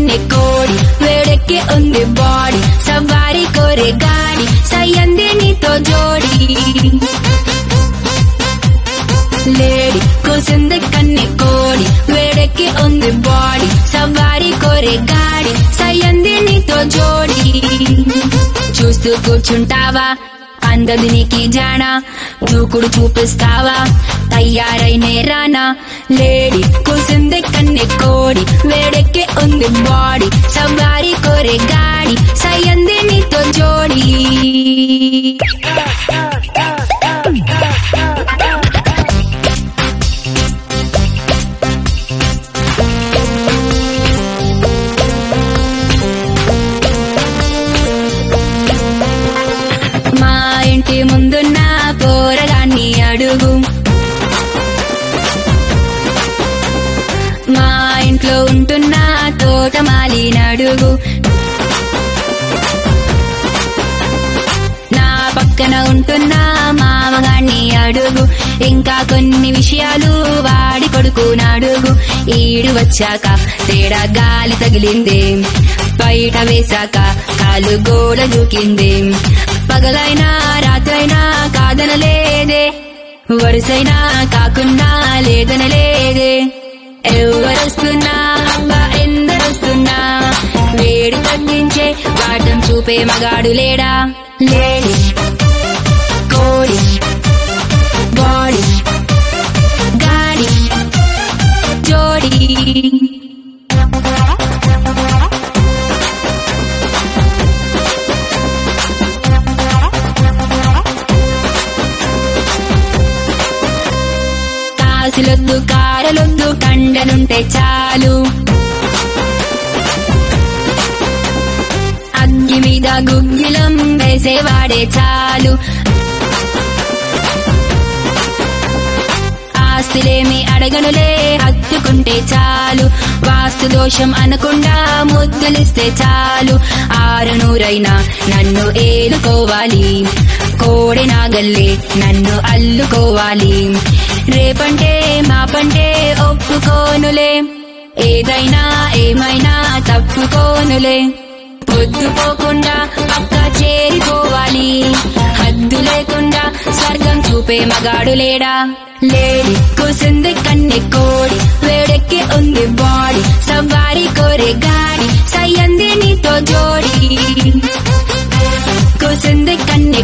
కన్నె కోడి వేడెక్కి ఉంది బాడీ సవారి కోరే గాడి సయ్యంది నీతో జోడి లేడి కూసింది కన్నె కోడి వేడెక్కి ఉంది బాడీ సవారి కోరే గాడి సయ్యంది నీతో జోడి చూస్తూ కూర్చుంటావా అందది నీకి జానా దూకుడు చూపిస్తావా తయారైనే రానా లేడి కూసింది కన్నె కోడి వేడెక్కి ఉంది బాడీ సవారి కోరే గాడి సయ్యంది నీతో జోడి మా ఇంటి ముందున్న పోరగాన్ని అడుగు మా ఇంట్లో ఉంటున్న తోటమాలిని అడుగు నా పక్కన ఉంటున్న మామగాన్ని అడుగు ఇంకా కొన్ని విషయాలు వాడి కొడుకుని అడుగు ఈడు వచ్చాక తేడా గాలి తగిలింది బయట వేశాక కాలు గోడ దూకింది పగలైనా రాత్రైనా కాదనలేదే వరుసైనా కాకున్నా లేదనలేదే ఎవరొస్తున్నా అబ్బా ఎందరొస్తున్నా వేడి తగ్గించే వాటం చూపే మగాడు లేడా లేడి కోడి బాడీ గాడి జోడి కాసులొద్దు కారలొద్దు కండనుంటే చాలు అగ్గి మీద గుగ్గిలం వేసేవాడే చాలు ఆస్తులేమి అడగనులే హత్తుకుంటే చాలు వాస్తు దోషం అనకుండా ముద్దులిస్తే చాలు ఆరు నూరైనా నన్ను ఏలుకోవాలి కోడి నాగల్లే నన్ను అల్లుకోవాలి రేపంటే మాపంటే ఒప్పుకోనులే ఏదైనా ఏమైనా తప్పుకోనులే పొద్దుపోకుండా పక్క చేరిపోవాలి హద్దు లేకుండా స్వర్గం చూపే మగాడు లేడా లేడి కూసింది కన్నె కోడి వేడెక్కి ఉంది బాడీ సవారి కోరే గాడి సయ్యంది నీతో జోడి కూసింది కన్నె